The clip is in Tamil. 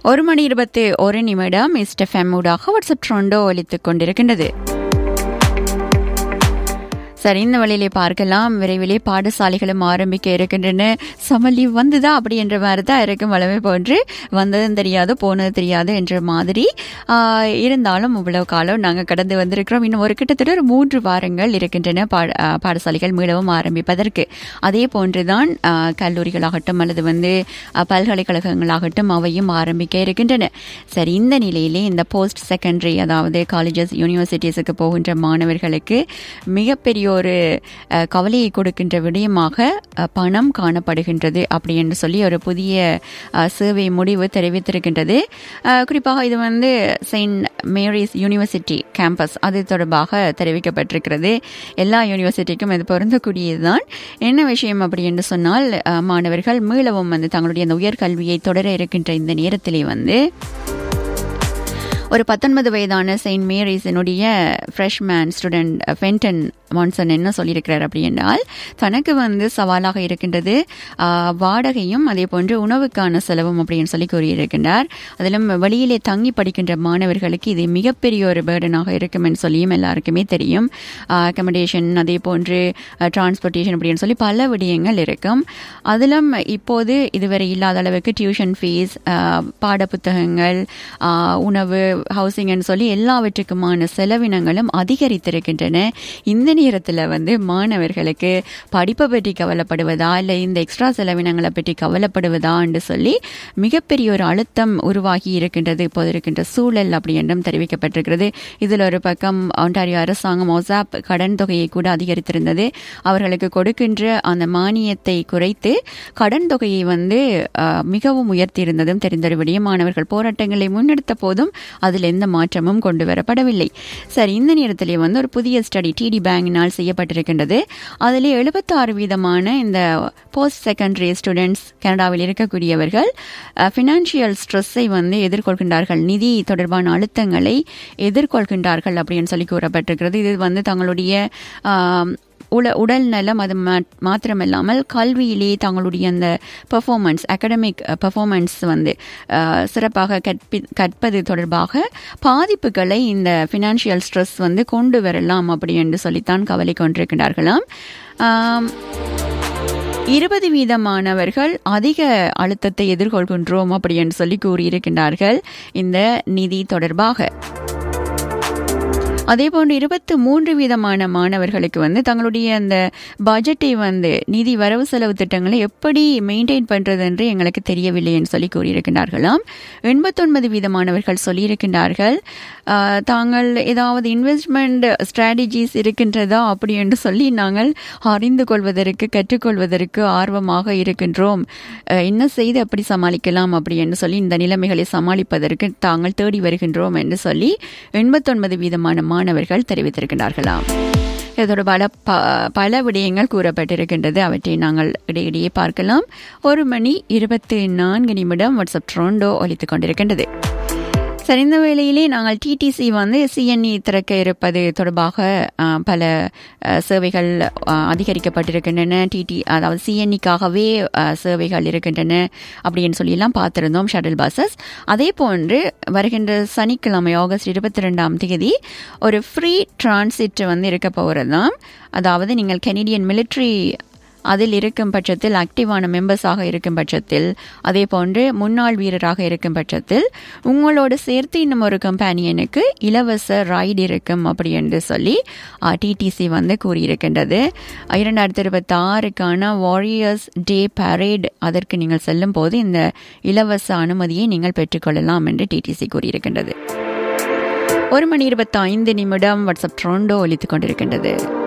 ஒரு மணி இருபத்தி ஒரு நிமிடம் மிஸ்டர் ஃபெம்மூடாக வாட்ஸ்அப் ட்ரோண்டோ ஒலித்துக் கொண்டிருக்கின்றது சரி இந்த வழியிலே பார்க்கலாம் விரைவிலே பாடசாலைகளும் ஆரம்பிக்க இருக்கின்றன சமலி வந்துதா அப்படி என்ற மாதிரி தான் இருக்கும் வளமை போன்று வந்ததும் தெரியாது போனது தெரியாது என்ற மாதிரி ஆஹ், இருந்தாலும் இவ்வளவு காலம் நாங்கள் கடந்து வந்திருக்கிறோம் இன்னும் ஒரு கிட்டத்தட்ட ஒரு மூன்று வாரங்கள் இருக்கின்றன பாட ஆஹ், பாடசாலைகள் மீளவும் ஆரம்பிப்பதற்கு அதே போன்றுதான் ஆஹ், கல்லூரிகளாகட்டும் அல்லது வந்து ஆஹ், பல்கலைக்கழகங்களாகட்டும் அவையும் ஆரம்பிக்க இருக்கின்றன சரி இந்த நிலையிலே இந்த போஸ்ட் செகண்டரி அதாவது காலேஜஸ் யூனிவர்சிட்டிஸுக்கு போகின்ற மாணவர்களுக்கு மிகப்பெரிய ஒரு அஹ், கவலையை கொடுக்கின்ற விடயமாக அஹ், பணம் காணப்படுகின்றது அப்படி என்று சொல்லி ஒரு புதிய அஹ், சர்வே முடிவு தெரிவித்திருக்கின்றது அஹ், குறிப்பாக இது வந்து செயின்ட் மேரிஸ் யூனிவர்சிட்டி கேம்பஸ் அது தொடர்பாக தெரிவிக்கப்பட்டிருக்கிறது எல்லா யூனிவர்சிட்டிக்கும் இது பொருந்தக்கூடியதுதான் என்ன விஷயம் அப்படி என்று சொன்னால் அஹ், மாணவர்கள் மீளவும் வந்து தங்களுடைய அந்த உயர்கல்வியை தொடர இருக்கின்ற இந்த நேரத்திலே வந்து ஒரு பத்தொன்பது வயதான செயின்ட் மேரிஸினுடைய ஃப்ரெஷ்மேன் ஸ்டூடெண்ட் ஃபென்டன் மான்சன் என்ன சொல்லியிருக்கிறார் அப்படி என்றால் தனக்கு வந்து சவாலாக இருக்கின்றது ஆஹ், வாடகையும் அதே போன்று உணவுக்கான செலவும் அப்படின்னு சொல்லி கூறியிருக்கின்றார் அதிலும் வெளியிலே தங்கி படிக்கின்ற மாணவர்களுக்கு இது மிகப்பெரிய ஒரு பேர்டனாக இருக்கும் என்று சொல்லியும் எல்லாருக்குமே தெரியும் அக்கமடேஷன் அதே போன்று டிரான்ஸ்போர்ட்டேஷன் அப்படின்னு சொல்லி பல விடயங்கள் இருக்கும் அதிலும் இப்போது இதுவரை இல்லாத அளவுக்கு டியூஷன் ஃபீஸ் பாடப்புத்தகங்கள் ஆஹ், உணவு ஹவுசிங்னு சொல்லி எல்லாவற்றுக்குமான செலவினங்களும் அதிகரித்திருக்கின்றன இந்த நேரத்தில் வந்து மாணவர்களுக்கு படிப்பை பற்றி கவலைப்படுவதா இல்லை இந்த எக்ஸ்ட்ரா செலவினங்களை பற்றி கவலைப்படுவதா என்று சொல்லி மிகப்பெரிய ஒரு அழுத்தம் உருவாகி இருக்கின்றது இப்போது இருக்கின்ற சூழல் அப்படி என்றும் தெரிவிக்கப்பட்டிருக்கிறது இதில் ஒரு பக்கம் ஒன்டாரியோ அரசாங்கம் ஒசாப் கடன் தொகையை கூட அதிகரித்திருந்தது அவர்களுக்கு கொடுக்கின்ற அந்த மானியத்தை குறைத்து கடன் தொகையை வந்து அஹ், மிகவும் உயர்த்தியிருந்ததும் தெரிந்த விடயம் மாணவர்கள் போராட்டங்களை முன்னெடுத்த போதும் அதில் எந்த மாற்றமும் கொண்டு வரப்படவில்லை சரி இந்த நேரத்திலே வந்து ஒரு புதிய ஸ்டடி டிடி பேங்கினால் செய்யப்பட்டிருக்கின்றது அதில் எழுபத்தாறு வீதமான இந்த போஸ்ட் செகண்டரி ஸ்டூடெண்ட்ஸ் கனடாவில் இருக்கக்கூடியவர்கள் ஃபினான்ஷியல் ஸ்ட்ரெஸ்ஸை வந்து எதிர்கொள்கின்றார்கள் நிதி தொடர்பான அழுத்தங்களை எதிர்கொள்கின்றார்கள் அப்படின்னு சொல்லி கூறப்பட்டிருக்கிறது இது வந்து தங்களுடைய ஆம், உட உடல் நலம் அது மா- மாத்திரமில்லாமல் கல்வியிலே தங்களுடைய அந்த பெர்ஃபார்மன்ஸ் அகடமிக் பெர்ஃபார்மன்ஸ் வந்து அஹ், சிறப்பாக கற்பி கற்பது தொடர்பாக பாதிப்புகளை இந்த ஃபினான்ஷியல் ஸ்ட்ரெஸ் வந்து கொண்டு வரலாம் அப்படி என்று சொல்லித்தான் கவலை கொண்டிருக்கிறார்களாம் ஆம், இருபது வீதமானவர்கள் அதிக அழுத்தத்தை எதிர்கொள்கின்றோம் அப்படி என்று சொல்லி கூறியிருக்கின்றார்கள் இந்த நிதி தொடர்பாக அதே போன்று இருபத்து மூன்று வீதமான மாணவர்களுக்கு வந்து தங்களுடைய அந்த பட்ஜெட்டை வந்து நிதி வரவு செலவு திட்டங்களை எப்படி மெயின்டைன் பண்றது என்று எங்களுக்கு தெரியவில்லை என்று சொல்லி கூறியிருக்கின்றார்களாம் எண்பத்தொன்பது வீதமானவர்கள் சொல்லியிருக்கின்றார்கள் ஆஹ், தாங்கள் ஏதாவது இன்வெஸ்ட்மெண்ட் ஸ்ட்ராட்டஜிஸ் இருக்கின்றதா அப்படி என்று சொல்லி நாங்கள் அறிந்து கொள்வதற்கு கற்றுக்கொள்வதற்கு ஆர்வமாக இருக்கின்றோம் அஹ், என்ன செய்து அப்படி சமாளிக்கலாம் அப்படி என்று சொல்லி இந்த நிலைமைகளை சமாளிப்பதற்கு தாங்கள் தேடி வருகின்றோம் என்று சொல்லி எண்பத்தொன்பது வீதமான மாணவர்கள் தெரிவித்திருக்கிறார்களாம் இதோட பல ப பல விடயங்கள் கூறப்பட்டிருக்கின்றது அவற்றை நாங்கள் இடையிடையே பார்க்கலாம் ஒரு மணி இருபத்தி நான்கு நிமிடம் வாட்ஸ்அப் ட்ரோண்டோ ஒலித்துக் கொண்டிருக்கின்றது சரி இந்த வேளையிலே நாங்கள் டிடிசி வந்து சிஎன்இ திறக்க இருப்பது தொடர்பாக ஆ, பல ஆ, சேவைகள் ஆ, அதிகரிக்கப்பட்டிருக்கின்றன டிடி அதாவது சிஎன்இக்காகவே சேவைகள் இருக்கின்றன அப்படின்னு சொல்லியெல்லாம் பார்த்திருந்தோம் ஷட்டில் பஸ்ஸஸ் அதே போன்று வருகின்ற சனிக்கிழமை ஆகஸ்ட் இருபத்தி ரெண்டாம் தேதி ஒரு ஃப்ரீ டிரான்சிட் வந்து இருக்க போகிறது தான் அதாவது நீங்கள் கெனடியன் மிலிட்ரி அதில் இருக்கும் பட்சத்தில் ஆக்டிவான மெம்பர்ஸாக இருக்கும் பட்சத்தில் அதே போன்று முன்னாள் வீரராக இருக்கும் பட்சத்தில் உங்களோட சேர்த்து இன்னும் ஒரு கம்பெனியனுக்கு இலவச ரைடு இருக்கும் அப்படி என்று சொல்லி டிடிசி வந்து கூறியிருக்கின்றது இரண்டாயிரத்தி இருபத்தி ஆறுக்கான வாரியர்ஸ் டே பரேட் அதற்கு நீங்கள் செல்லும் போது இந்த இலவச அனுமதியை நீங்கள் பெற்றுக்கொள்ளலாம் என்று டிடிசி கூறியிருக்கின்றது ஒரு மணி இருபத்தி ஐந்து நிமிடம் வாட்ஸ்அப் ட்ரோண்டோ ஒலித்துக் கொண்டிருக்கின்றது